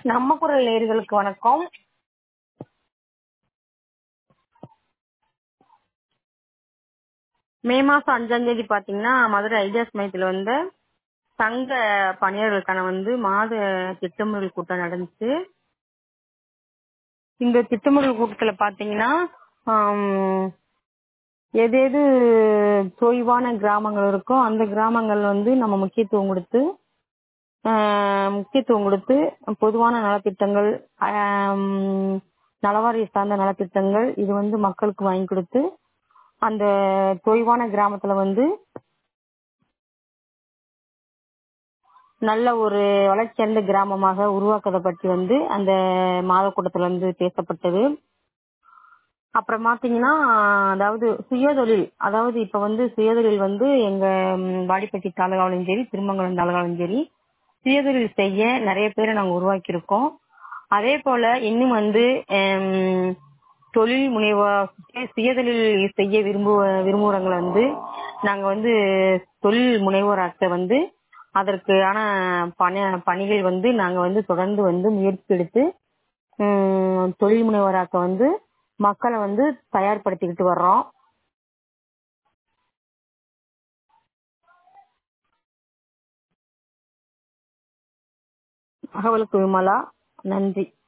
நம்ம குரல் நேயர்களுக்கு வணக்கம் மே மாசம் அஞ்சாம் தேதி பாத்தீங்கன்னா மதுரை ஐடியாஸ் மையத்துல வந்து சங்க பணியாளர்களுக்கான வந்து மாத திட்டமிடல் கூட்டம் நடந்துச்சு இந்த திட்டமிடல் கூட்டத்துல பாத்தீங்கன்னா ஆம், எது எது தொய்வான கிராமங்கள் இருக்கோ அந்த கிராமங்கள் வந்து நம்ம முக்கியத்துவம் கொடுத்து ஆஹ், முக்கியத்துவம் கொடுத்து பொதுவான நலத்திட்டங்கள் ஆம், நலவாரிய சார்ந்த நலத்திட்டங்கள் இது வந்து மக்களுக்கு வாங்கி கொடுத்து அந்த தொய்வான கிராமத்துல வந்து நல்ல ஒரு வளர்ச்சியடைந்த கிராமமாக உருவாக்குறத பற்றி வந்து அந்த மாத கூட்டத்துல வந்து பேசப்பட்டது அப்புறம் பாத்தீங்கன்னா அதாவது சுயதொழில் அதாவது இப்ப வந்து சுயதொழில் வந்து எங்க ம், வாடிப்பட்டி தாலுகாவிலும் சரி திருமங்கலம் தாலுகாவிலும் சரி சுயதொழில் செய்ய நிறைய பேரை நாங்க உருவாக்கி இருக்கோம் அதே போல இன்னும் வந்து ஹம், தொழில் முனைவோர் சுயதொழில் செய்ய விரும்புவ விரும்புறவங்களை வந்து நாங்க வந்து தொழில் முனைவோராக்க வந்து அதற்கான பண பணிகள் வந்து நாங்க வந்து தொடர்ந்து வந்து முயற்சி எடுத்து ஹம், தொழில் முனைவோராக்க வந்து மக்களை வந்து தயார்படுத்திக்கிட்டு வர்றோம் தகவலுக்கு விமலா நன்றி